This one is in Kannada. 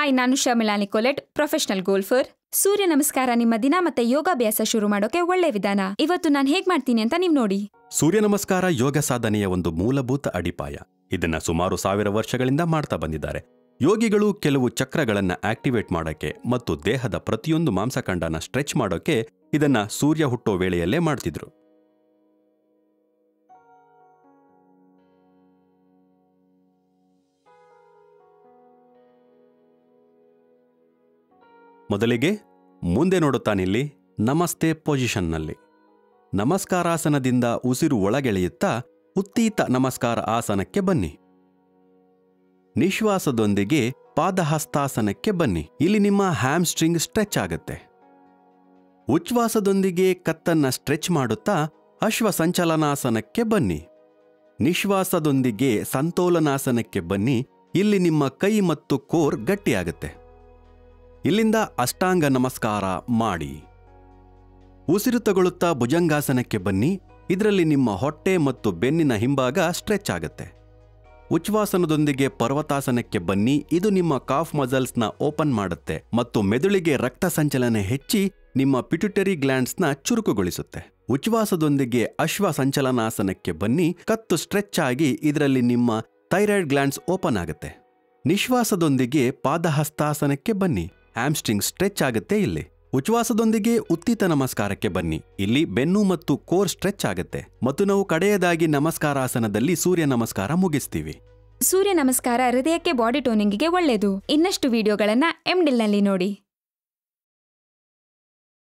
ಹಾಯ್ ನಾನು ಶಮಿಲಾ ನಿಕೋಲೆಟ್ ಪ್ರೊಫೆಷನಲ್ ಗೋಲ್ಫರ್ ಸೂರ್ಯ ನಮಸ್ಕಾರ ನಿಮ್ಮ ದಿನ ಮತ್ತೆ ಯೋಗಾಭ್ಯಾಸ ಶುರು ಮಾಡೋಕೆ ಒಳ್ಳೆ ವಿಧಾನ ಇವತ್ತು ನಾನು ಹೇಗ್ ಮಾಡ್ತೀನಿ ಅಂತ ನೀವು ನೋಡಿ ಸೂರ್ಯ ನಮಸ್ಕಾರ ಯೋಗ ಸಾಧನೆಯ ಒಂದು ಮೂಲಭೂತ ಅಡಿಪಾಯ ಇದನ್ನ ಸುಮಾರು ಸಾವಿರ ವರ್ಷಗಳಿಂದ ಮಾಡ್ತಾ ಬಂದಿದ್ದಾರೆ ಯೋಗಿಗಳು ಕೆಲವು ಚಕ್ರಗಳನ್ನ ಆಕ್ಟಿವೇಟ್ ಮಾಡೋಕೆ ಮತ್ತು ದೇಹದ ಪ್ರತಿಯೊಂದು ಮಾಂಸಖಂಡನ ಸ್ಟ್ರೆಚ್ ಮಾಡೋಕೆ ಇದನ್ನ ಸೂರ್ಯ ಹುಟ್ಟೋ ವೇಳೆಯಲ್ಲೇ ಮಾಡ್ತಿದ್ರು ಮೊದಲಿಗೆ ಮುಂದೆ ನೋಡುತ್ತಾನಿಲ್ಲಿ ನಮಸ್ತೆ ಪೊಸಿಷನ್ನಲ್ಲಿ ನಮಸ್ಕಾರಾಸನದಿಂದ ಉಸಿರು ಒಳಗೆಳೆಯುತ್ತಾ ಉತ್ತೀತ ನಮಸ್ಕಾರ ಆಸನಕ್ಕೆ ಬನ್ನಿ ನಿಶ್ವಾಸದೊಂದಿಗೆ ಪಾದಹಸ್ತಾಸನಕ್ಕೆ ಬನ್ನಿ ಇಲ್ಲಿ ನಿಮ್ಮ ಹ್ಯಾಮ್ಸ್ಟ್ರಿಂಗ್ ಸ್ಟ್ರೆಚ್ ಆಗುತ್ತೆ ಉಚ್ಛ್ವಾಸದೊಂದಿಗೆ ಕತ್ತನ್ನ ಸ್ಟ್ರೆಚ್ ಮಾಡುತ್ತಾ ಅಶ್ವ ಸಂಚಲನಾಸನಕ್ಕೆ ಬನ್ನಿ ನಿಶ್ವಾಸದೊಂದಿಗೆ ಸಂತೋಲನಾಸನಕ್ಕೆ ಬನ್ನಿ ಇಲ್ಲಿ ನಿಮ್ಮ ಕೈ ಮತ್ತು ಕೋರ್ ಗಟ್ಟಿಯಾಗುತ್ತೆ ಇಲ್ಲಿಂದ ಅಷ್ಟಾಂಗ ನಮಸ್ಕಾರ ಮಾಡಿ ಉಸಿರು ತಗೊಳ್ಳುತ್ತಾ ಭುಜಂಗಾಸನಕ್ಕೆ ಬನ್ನಿ ಇದರಲ್ಲಿ ನಿಮ್ಮ ಹೊಟ್ಟೆ ಮತ್ತು ಬೆನ್ನಿನ ಹಿಂಭಾಗ ಸ್ಟ್ರೆಚ್ ಆಗುತ್ತೆ ಉಚ್ಛ್ವಾಸನದೊಂದಿಗೆ ಪರ್ವತಾಸನಕ್ಕೆ ಬನ್ನಿ ಇದು ನಿಮ್ಮ ಕಾಫ್ ಮಸಲ್ಸ್ನ ಓಪನ್ ಮಾಡುತ್ತೆ ಮತ್ತು ಮೆದುಳಿಗೆ ರಕ್ತ ಸಂಚಲನ ಹೆಚ್ಚಿ ನಿಮ್ಮ ಪಿಟ್ಯುಟರಿ ಗ್ಲ್ಯಾಂಡ್ಸ್ನ ಚುರುಕುಗೊಳಿಸುತ್ತೆ ಉಚ್ಛ್ವಾಸದೊಂದಿಗೆ ಅಶ್ವ ಸಂಚಲನಾಸನಕ್ಕೆ ಬನ್ನಿ ಕತ್ತು ಸ್ಟ್ರೆಚ್ ಆಗಿ ಇದರಲ್ಲಿ ನಿಮ್ಮ ಥೈರಾಯ್ಡ್ ಗ್ಲ್ಯಾಂಡ್ಸ್ ಓಪನ್ ಆಗುತ್ತೆ ನಿಶ್ವಾಸದೊಂದಿಗೆ ಪಾದಹಸ್ತಾಸನಕ್ಕೆ ಬನ್ನಿ ಹ್ಯಾಮ್ಸ್ಟ್ರಿಂಗ್ ಸ್ಟ್ರೆಚ್ ಆಗುತ್ತೆ ಇಲ್ಲಿ ಉಚ್ಛ್ವಾಸದೊಂದಿಗೆ ಉತ್ತಿತ ನಮಸ್ಕಾರಕ್ಕೆ ಬನ್ನಿ ಇಲ್ಲಿ ಬೆನ್ನು ಮತ್ತು ಕೋರ್ ಸ್ಟ್ರೆಚ್ ಆಗುತ್ತೆ ಮತ್ತು ನಾವು ಕಡೆಯದಾಗಿ ನಮಸ್ಕಾರಾಸನದಲ್ಲಿ ಸೂರ್ಯ ನಮಸ್ಕಾರ ಮುಗಿಸ್ತೀವಿ ಸೂರ್ಯ ನಮಸ್ಕಾರ ಹೃದಯಕ್ಕೆ ಬಾಡಿ ಟೋನಿಂಗಿಗೆ ಒಳ್ಳೆಯದು ಇನ್ನಷ್ಟು ವಿಡಿಯೋಗಳನ್ನ ಎಂಡಿಲ್ನಲ್ಲಿ ನೋಡಿ